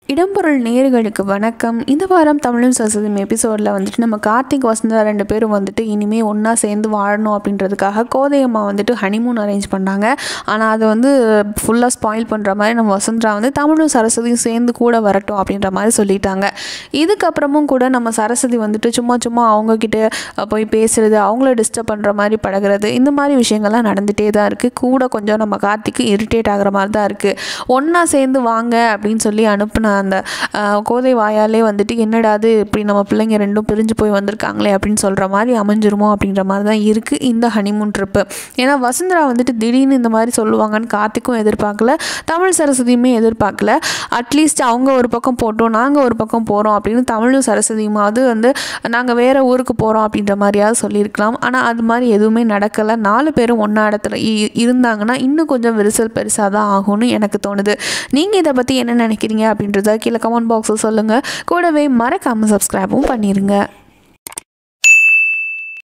இடம்பொருள் நேர்களுக்கு வணக்கம் இந்த வாரம் தமிழும் சரஸ்வதியும் எபிசோடில் வந்துட்டு நம்ம கார்த்திக் வசந்தா ரெண்டு பேரும் வந்துட்டு இனிமேல் ஒன்றா சேர்ந்து வாழணும் அப்படின்றதுக்காக கோதையம்மா வந்துட்டு ஹனிமூன் அரேஞ்ச் பண்ணாங்க ஆனால் அதை வந்து ஃபுல்லாக ஸ்பாயில் பண்ணுற மாதிரி நம்ம வசுந்தரா வந்து தமிழும் சரஸ்வதியும் சேர்ந்து கூட வரட்டும் அப்படின்ற மாதிரி சொல்லிட்டாங்க இதுக்கப்புறமும் கூட நம்ம சரஸ்வதி வந்துட்டு சும்மா சும்மா அவங்கக்கிட்ட அஹ், போய் பேசுறது அவங்கள டிஸ்டர்ப் பண்ணுற மாதிரி பழகுறது இந்த மாதிரி விஷயங்கள்லாம் நடந்துகிட்டே தான் இருக்குது கூட கொஞ்சம் நம்ம கார்த்திக்கு இரிட்டேட் ஆகிற மாதிரி தான் இருக்குது ஒன்றா சேர்ந்து வாங்க அப்படின்னு சொல்லி அனுப்புன அந்த ஆஹ், கோதை வாயாலே வந்துட்டு என்னடாது இப்படி நம்ம பிள்ளைங்க ரெண்டும் பிரிஞ்சு போய் வந்திருக்காங்களே அப்படின்னு சொல்கிற மாதிரி அமைஞ்சிருமோ அப்படின்ற மாதிரி தான் இருக்குது இந்த ஹனிமூன் ட்ரிப்பு ஏன்னா வசுந்தரா வந்துட்டு திடீர்னு இந்த மாதிரி சொல்லுவாங்கன்னு கார்த்திக்கும் எதிர்பார்க்கல தமிழ் சரஸ்வதியுமே எதிர்பார்க்கல அட்லீஸ்ட் அவங்க ஒரு பக்கம் போட்டோம் நாங்கள் ஒரு பக்கம் போகிறோம் அப்படின்னு தமிழும் சரஸ்வதியுமாவது வந்து நாங்கள் வேறு ஊருக்கு போகிறோம் அப்படின்ற மாதிரியாவது சொல்லியிருக்கலாம் ஆனால் அது மாதிரி எதுவுமே நடக்கலை நாலு பேரும் ஒன்றா இடத்துல இ- இருந்தாங்கன்னா இன்னும் கொஞ்சம் விரிசல் பெருசாக தான் ஆகும்னு எனக்கு தோணுது நீங்கள் இதை பற்றி என்ன நினைக்கிறீங்க அப்படின்றத கீழே கமெண்ட் பாக்ஸில் சொல்லுங்கள் கூடவே மறக்காமல் சப்ஸ்கிரைபும் பண்ணிடுங்க